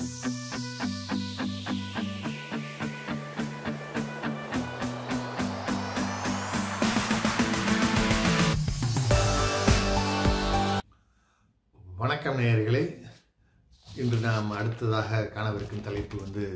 வணக்கம் நேயர்களே இன்று நாம் அடுத்ததாக காணவிருக்கும் தலைப்பு வந்து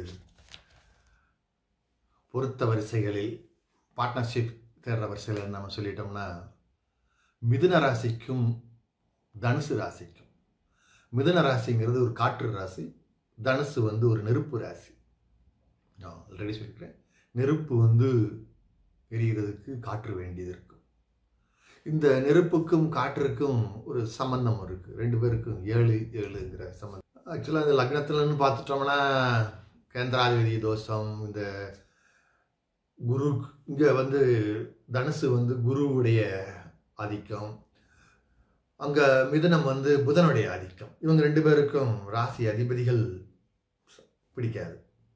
பொருத்த வரிசைகளில் பார்ட்னர்ஷிப் தேடுற வரிசையில் நம்ம சொல்லிட்டோம்னா மிதுன ராசிக்கும் தனுசு ராசிக்கும் மிதுன ராசிங்கிறது ஒரு காற்று ராசி தனுசு வந்து ஒரு நெருப்பு ராசி நான் ஆல்ரெடி சொல்லிக்கிறேன் நெருப்பு வந்து எரிகிறதுக்கு காற்று வேண்டியது இருக்கும் இந்த நெருப்புக்கும் காற்றுக்கும் ஒரு சம்பந்தம் இருக்கு ரெண்டு பேருக்கும் ஏழு ஏழுங்கிற சம்பந்தம் ஆக்சுவலாக இந்த லக்னத்துலன்னு பார்த்துட்டோம்னா கேந்திராதிபதி தோஷம் இந்த குரு இங்கே வந்து தனுசு வந்து குருவுடைய ஆதிக்கம் அங்கே மிதுனம் வந்து புதனுடைய ஆதிக்கம் இவங்க ரெண்டு பேருக்கும் ராசி அதிபதிகள் பிடிக்காது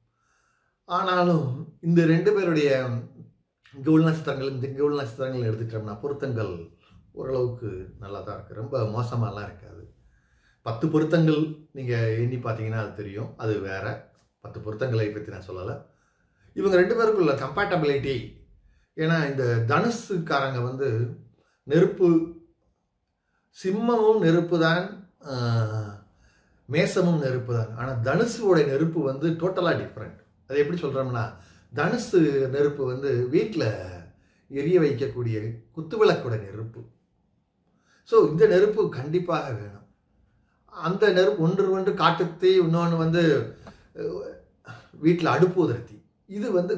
ஆனாலும் இந்த ரெண்டு பேருடைய இங்கே உள்ள நட்சத்திரங்கள் இந்த இங்கே உள்ள நட்சத்திரங்கள் எடுத்துக்கிட்டோம்னா பொருத்தங்கள் ஓரளவுக்கு நல்லா தான் இருக்குது ரொம்ப மோசமாலாம் இருக்காது பத்து பொருத்தங்கள் நீங்கள் எண்ணி பார்த்தீங்கன்னா அது தெரியும் அது வேற பத்து பொருத்தங்களை பற்றி நான் சொல்லலை இவங்க ரெண்டு பேருக்குள்ள கம்பேட்டபிலிட்டி ஏன்னா இந்த தனுசுக்காரங்க வந்து நெருப்பு சிம்மமும் நெருப்பு தான் மேசமும் நெருப்பு தான் ஆனால் தனுசுவோடைய நெருப்பு வந்து டோட்டலாக டிஃப்ரெண்ட் அது எப்படி சொல்கிறோம்னா தனுசு நெருப்பு வந்து வீட்டில் எரிய வைக்கக்கூடிய குத்துவிளக்கோட நெருப்பு ஸோ இந்த நெருப்பு கண்டிப்பாக வேணும் அந்த நெருப்பு ஒன்று ஒன்று காட்டுத்தீ இன்னொன்று வந்து வீட்டில் அடுப்பு உதிர்த்தி இது வந்து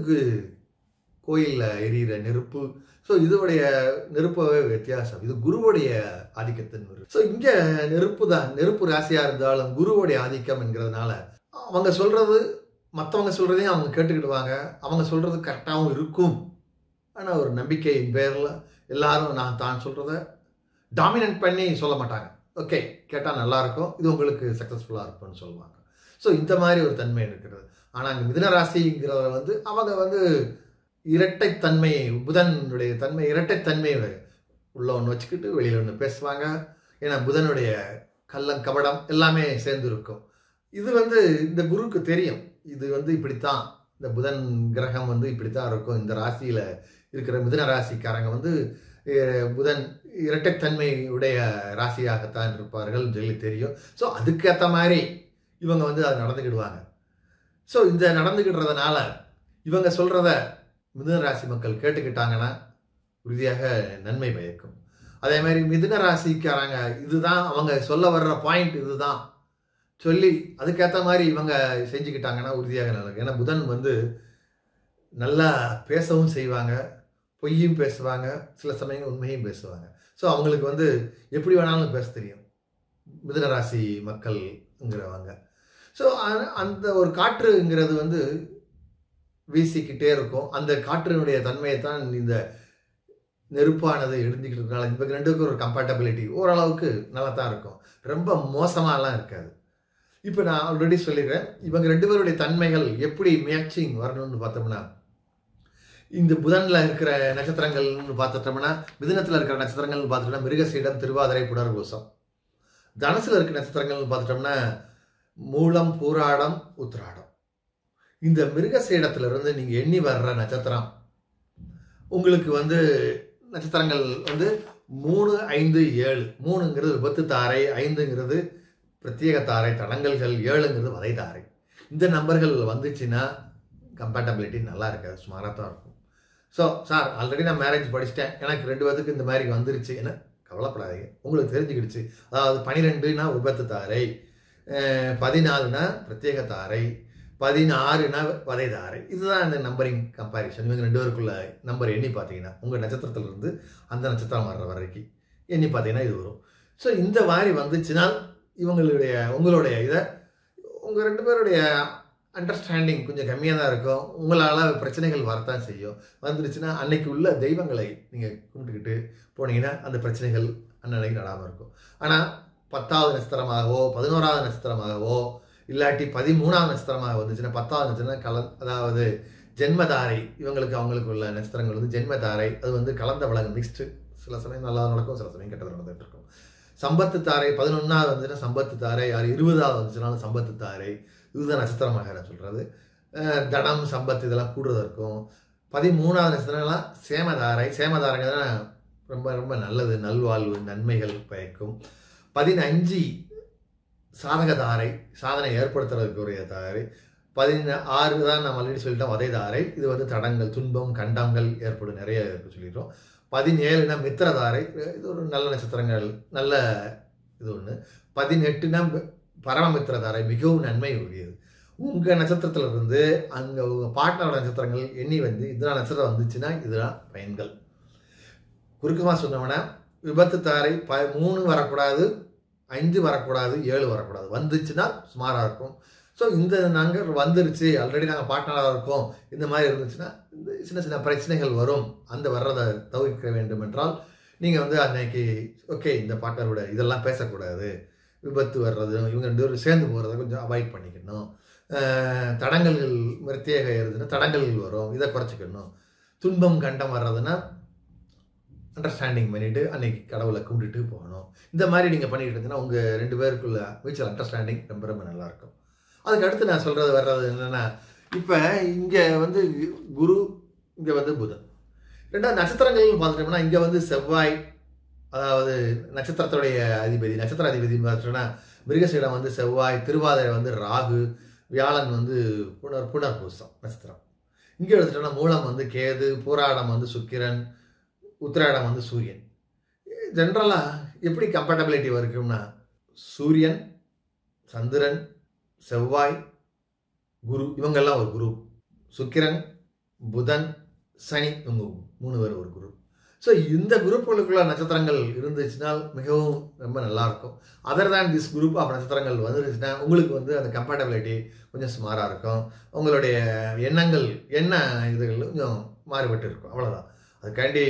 கோயிலில் எரியிற நெருப்பு ஸோ இதோடைய நெருப்பாகவே வித்தியாசம் இது குருவுடைய ஆதிக்கத்தின் ஸோ இங்கே நெருப்பு தான் நெருப்பு ராசியாக இருந்தாலும் குருவுடைய ஆதிக்கம் என்கிறதுனால அவங்க சொல்கிறது மற்றவங்க சொல்கிறதையும் அவங்க கேட்டுக்கிடுவாங்க அவங்க சொல்கிறது கரெக்டாகவும் இருக்கும் ஆனால் ஒரு நம்பிக்கையின் பேரில் எல்லாரும் நான் தான் சொல்கிறத டாமினன்ட் பண்ணி சொல்ல மாட்டாங்க ஓகே கேட்டால் நல்லாயிருக்கும் இது உங்களுக்கு சக்ஸஸ்ஃபுல்லாக இருக்கும்னு சொல்லுவாங்க ஸோ இந்த மாதிரி ஒரு தன்மை இருக்கிறது ஆனால் அங்கே மிதனராசிங்கிறத வந்து அவங்க வந்து இரட்டைத்தன்மை புதனுடைய தன்மை இரட்டைத்தன்மையுடைய உள்ள ஒன்று வச்சுக்கிட்டு வெளியில் ஒன்று பேசுவாங்க ஏன்னா புதனுடைய கள்ளம் கபடம் எல்லாமே சேர்ந்து இருக்கும் இது வந்து இந்த குருக்கு தெரியும் இது வந்து இப்படித்தான் இந்த புதன் கிரகம் வந்து இப்படித்தான் இருக்கும் இந்த ராசியில் இருக்கிற மிதன ராசிக்காரங்க வந்து புதன் இரட்டைத்தன்மை உடைய ராசியாகத்தான் இருப்பார்கள் சொல்லி தெரியும் ஸோ அதுக்கேற்ற மாதிரி இவங்க வந்து அதை நடந்துக்கிடுவாங்க ஸோ இந்த நடந்துக்கிடுறதுனால இவங்க சொல்கிறத மிதுன ராசி மக்கள் கேட்டுக்கிட்டாங்கன்னா உறுதியாக நன்மை பயக்கும் அதே மாதிரி மிதுன ராசிக்காரங்க இதுதான் அவங்க சொல்ல வர்ற பாயிண்ட் இதுதான் சொல்லி அதுக்கேற்ற மாதிரி இவங்க செஞ்சுக்கிட்டாங்கன்னா உறுதியாக நல்லா ஏன்னா புதன் வந்து நல்லா பேசவும் செய்வாங்க பொய்யும் பேசுவாங்க சில சமயங்கள் உண்மையும் பேசுவாங்க ஸோ அவங்களுக்கு வந்து எப்படி வேணாலும் பேச தெரியும் மிதுன ராசி மக்கள்ங்கிறவங்க ஸோ அந்த ஒரு காற்றுங்கிறது வந்து வீசிக்கிட்டே இருக்கும் அந்த காற்றினுடைய தன்மையை தான் இந்த நெருப்பானது எழுந்திக்கிட்டதுனால இப்போ ரெண்டுக்கும் ஒரு கம்பேட்டபிலிட்டி ஓரளவுக்கு நல்லா தான் இருக்கும் ரொம்ப மோசமாலாம் இருக்காது இப்போ நான் ஆல்ரெடி சொல்லிடுறேன் இவங்க ரெண்டு பேருடைய தன்மைகள் எப்படி மேட்சிங் வரணும்னு பார்த்தோம்னா இந்த புதனில் இருக்கிற நட்சத்திரங்கள்னு பார்த்துட்டோம்னா மிதுனத்தில் இருக்கிற நட்சத்திரங்கள்னு பார்த்துட்டோம்னா மிருகசீடம் திருவாதிரை புனர்பூசம் தனுசில் இருக்கிற நட்சத்திரங்கள்னு பார்த்துட்டோம்னா மூலம் பூராடம் உத்திராடம் இந்த மிருகசீடத்திலிருந்து நீங்கள் எண்ணி வர்ற நட்சத்திரம் உங்களுக்கு வந்து நட்சத்திரங்கள் வந்து மூணு ஐந்து ஏழு மூணுங்கிறது விபத்து தாரை ஐந்துங்கிறது பிரத்யேக தாரை தடங்கல்கள் ஏழுங்கிறது வதை தாரை இந்த நம்பர்கள் வந்துச்சுன்னா கம்பேட்டபிலிட்டி நல்லா இருக்காது சுமாராக தான் இருக்கும் ஸோ சார் ஆல்ரெடி நான் மேரேஜ் படிச்சிட்டேன் எனக்கு ரெண்டு பேத்துக்கு இந்த மாதிரி வந்துருச்சு என்ன கவலைப்படாதீங்க உங்களுக்கு தெரிஞ்சுக்கிடுச்சு அதாவது பனிரெண்டுனா விபத்து தாரை பதினாலுனா பிரத்யேக தாரை பதினாறுனா வதை தாரை இதுதான் இந்த நம்பரிங் கம்பாரிசன் இவங்க ரெண்டு பேருக்குள்ள நம்பர் எண்ணி பார்த்தீங்கன்னா உங்கள் நட்சத்திரத்திலிருந்து அந்த நட்சத்திரம் வர்ற வரைக்கும் எண்ணி பார்த்தீங்கன்னா இது வரும் ஸோ இந்த மாதிரி வந்துச்சுன்னா இவங்களுடைய உங்களுடைய இதை உங்கள் ரெண்டு பேருடைய அண்டர்ஸ்டாண்டிங் கொஞ்சம் கம்மியாக தான் இருக்கும் உங்களால் பிரச்சனைகள் வரத்தான் செய்யும் வந்துருச்சுன்னா அன்னைக்கு உள்ள தெய்வங்களை நீங்கள் கும்பிட்டுக்கிட்டு போனீங்கன்னா அந்த பிரச்சனைகள் அன்னன்னைக்கு நடாமல் இருக்கும் ஆனால் பத்தாவது நட்சத்திரமாகவோ பதினோராவது நட்சத்திரமாகவோ இல்லாட்டி பதிமூணாவது நட்சத்திரமாக வந்துச்சுன்னா பத்தாவது நட்சத்திரம் கல அதாவது ஜென்மதாரை இவங்களுக்கு அவங்களுக்கு உள்ள நட்சத்திரங்கள் வந்து ஜென்மதாரை அது வந்து கலந்த வளங்க மிக்ஸ்டு சில சமயம் நல்லா நடக்கும் சில சமயம் கெட்டது நடந்துட்டு இருக்கும் சம்பத்து தாரை பதினொன்றாவது வந்துச்சுன்னா சம்பத்து தாரை யார் இருபதாவது வந்துச்சுனாலும் சம்பத்து தாரை இதுதான் நட்சத்திரமாக நான் சொல்கிறது தனம் சம்பத் இதெல்லாம் கூடுறதா இருக்கும் பதிமூணாவது நட்சத்திரம்லாம் சேமதாரை சேமதாரைங்க தான் ரொம்ப ரொம்ப நல்லது நல்வாழ்வு நன்மைகள் பயக்கும் பதினஞ்சு சாதகதாரை சாதனை ஏற்படுத்துறதுக்குரிய தாரை பதின ஆறு தான் நம்ம ஆல்ரெடி சொல்லிட்டோம் வதை தாரை இது வந்து தடங்கள் துன்பம் கண்டங்கள் ஏற்படும் நிறைய இருக்கு சொல்லிட்டோம் பதினேழுனா மித்திரதாரை இது ஒரு நல்ல நட்சத்திரங்கள் நல்ல இது ஒன்று பதினெட்டுனா பரமமித்திரதாரை மிகவும் நன்மை உரியது உங்கள் நட்சத்திரத்துல இருந்து அங்கே உங்கள் பார்ட்னரோட நட்சத்திரங்கள் எண்ணி வந்து இதெல்லாம் நட்சத்திரம் வந்துச்சுன்னா இதுதான் பயன்கள் குறுக்கமாக சொன்னோம்னா விபத்து தாரை ப மூணு வரக்கூடாது அஞ்சு வரக்கூடாது ஏழு வரக்கூடாது வந்துச்சுன்னா சுமாராக இருக்கும் ஸோ இந்த நாங்கள் வந்துருச்சு ஆல்ரெடி நாங்கள் பார்ட்னராக இருக்கோம் இந்த மாதிரி இருந்துச்சுன்னா இந்த சின்ன சின்ன பிரச்சனைகள் வரும் அந்த வர்றதை தவிர்க்க வேண்டும் என்றால் நீங்கள் வந்து அன்னைக்கு ஓகே இந்த பார்ட்னரோட இதெல்லாம் பேசக்கூடாது விபத்து வர்றது இவங்க ரெண்டு பேரும் சேர்ந்து போகிறத கொஞ்சம் அவாய்ட் பண்ணிக்கணும் அஹ் தடங்கல்கள் மிருத்தியாக இருந்துன்னா தடங்கல்கள் வரும் இதை குறைச்சிக்கணும் துன்பம் கண்டம் வர்றதுன்னா அண்டர்ஸ்டாண்டிங் பண்ணிட்டு அன்னைக்கு கடவுளை கும்பிட்டுட்டு போகணும் இந்த மாதிரி நீங்கள் பண்ணிட்டு இருந்தீங்கன்னா உங்கள் ரெண்டு பேருக்குள்ள மியூச்சுவல் அண்டர்ஸ்டாண்டிங் ரொம்ப ரொம்ப நல்லாயிருக்கும் அதுக்கு அடுத்து நான் சொல்கிறது வர்றது என்னென்னா இப்போ இங்கே வந்து குரு இங்கே வந்து புதன் ரெண்டாவது நட்சத்திரங்கள் பார்த்துட்டோம்னா இங்கே வந்து செவ்வாய் அதாவது நட்சத்திரத்துடைய அதிபதி நட்சத்திர அதிபதி பார்த்தோம்னா மிருகசீடம் வந்து செவ்வாய் திருவாதிரை வந்து ராகு வியாழன் வந்து புனர் புனர்பூசம் நட்சத்திரம் இங்கே எடுத்துட்டோம்னா மூலம் வந்து கேது பூராடம் வந்து சுக்கிரன் உத்திராடம் வந்து சூரியன் ஜென்ரலாக எப்படி கம்பேட்டபிலிட்டி இருக்கும்னா சூரியன் சந்திரன் செவ்வாய் குரு இவங்கெல்லாம் ஒரு குரூப் சுக்கிரன் புதன் சனி இவங்க மூணு பேர் ஒரு குரூப் ஸோ இந்த குரூப்புகளுக்குள்ள நட்சத்திரங்கள் இருந்துச்சுன்னா மிகவும் ரொம்ப நல்லாயிருக்கும் அதர் தான் திஸ் குரூப் ஆஃப் நட்சத்திரங்கள் வந்துருச்சுன்னா உங்களுக்கு வந்து அந்த கம்பேட்டபிலிட்டி கொஞ்சம் சுமாராக இருக்கும் உங்களுடைய எண்ணங்கள் எண்ண இதுகள் கொஞ்சம் மாறுபட்டு இருக்கும் அவ்வளோதான் அதுக்காண்டி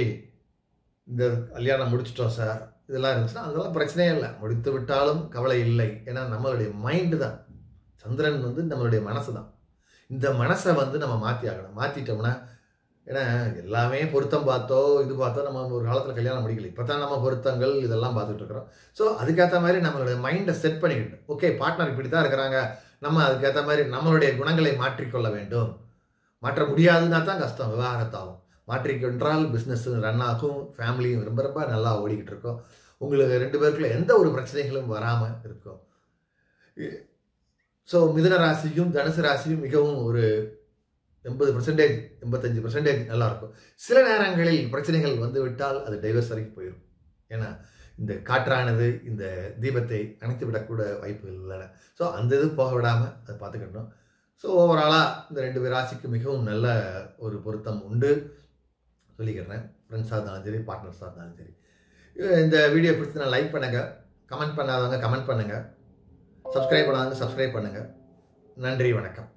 இந்த கல்யாணம் முடிச்சிட்டோம் சார் இதெல்லாம் இருந்துச்சுன்னா அதெல்லாம் பிரச்சனையே இல்லை முடித்து விட்டாலும் கவலை இல்லை ஏன்னா நம்மளுடைய மைண்டு தான் சந்திரன் வந்து நம்மளுடைய மனசு தான் இந்த மனசை வந்து நம்ம மாற்றி ஆகணும் மாற்றிட்டோம்னா ஏன்னா எல்லாமே பொருத்தம் பார்த்தோ இது பார்த்தோ நம்ம ஒரு காலத்தில் கல்யாணம் முடிக்கல இப்போ தான் நம்ம பொருத்தங்கள் இதெல்லாம் பார்த்துட்டு இருக்கிறோம் ஸோ அதுக்கேற்ற மாதிரி நம்மளுடைய மைண்டை செட் பண்ணிக்கிட்டு ஓகே பார்ட்னர் இப்படி தான் இருக்கிறாங்க நம்ம அதுக்கேற்ற மாதிரி நம்மளுடைய குணங்களை மாற்றிக்கொள்ள வேண்டும் மாற்ற முடியாதுன்னா தான் கஷ்டம் விவாகரத்தாகும் மாற்றிக்கொன்றால் பிஸ்னஸ் ரன் ஆகும் ஃபேமிலியும் ரொம்ப ரொம்ப நல்லா ஓடிக்கிட்டு இருக்கோம் உங்களுக்கு ரெண்டு பேருக்குள்ள எந்த ஒரு பிரச்சனைகளும் வராமல் இருக்கும் ஸோ மிதுன ராசியும் தனுசு ராசியும் மிகவும் ஒரு எண்பது பர்சன்டேஜ் எண்பத்தஞ்சு பர்சன்டேஜ் நல்லாயிருக்கும் சில நேரங்களில் பிரச்சனைகள் வந்து விட்டால் அது டைவர்ஸ் வரைக்கும் போயிடும் ஏன்னா இந்த காற்றானது இந்த தீபத்தை அணைத்து விடக்கூட வாய்ப்புகள் இல்லைன ஸோ அந்த இது போக விடாமல் அதை பார்த்துக்கிட்டோம் ஸோ ஓவராலாக இந்த ரெண்டு பேர் ராசிக்கு மிகவும் நல்ல ஒரு பொருத்தம் உண்டு சொல்லிக்கிறேன் ஃப்ரெண்ட்ஸாக இருந்தாலும் சரி பார்ட்னர்ஸாக இருந்தாலும் சரி இந்த வீடியோ பிடிச்சி நான் லைக் பண்ணுங்கள் கமெண்ட் பண்ணாதவங்க கமெண்ட் பண்ணுங்கள் சப்ஸ்கிரைப் பண்ணாதவங்க சப்ஸ்கிரைப் பண்ணுங்கள் நன்றி வணக்கம்